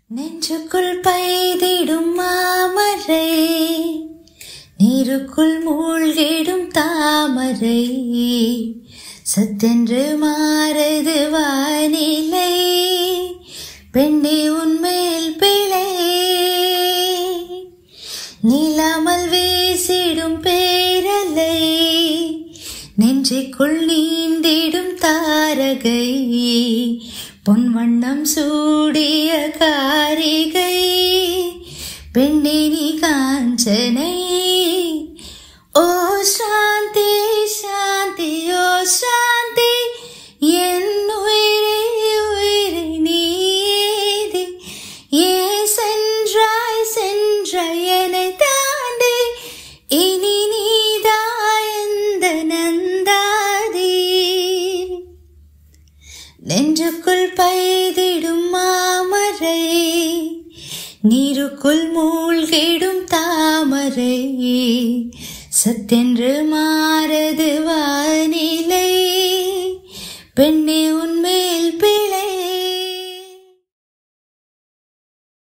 நெஞ்சுக்குள் பெய்திடும் மாமரை நீருக்குள் மூழ்கிடும் தாமரை சத்தென்று மாறுது வானிலை பெண்ணே உன்மேல் பிழை நிலாமல் வீசிடும் பேரலை நெஞ்சுக்குள் நீந்திடும் தாரகை பொன் வண்ணம் சூடிய காரிகை பெண்ணே நீ காஞ்சனை ஓ சாந்தி சாந்தி ஓ சாந்தி என் உயிரே உயிரை நீதி ஏன் சென்றாய் சென்றாய் என்னை தாண்டி இனி நீதாய் எந்த நந்தாதி நெஞ்சுக்குள் பெய்திடும் மாமரை நீருக்குள் மூழ்கிடும் தாமரை சத்தென்று மா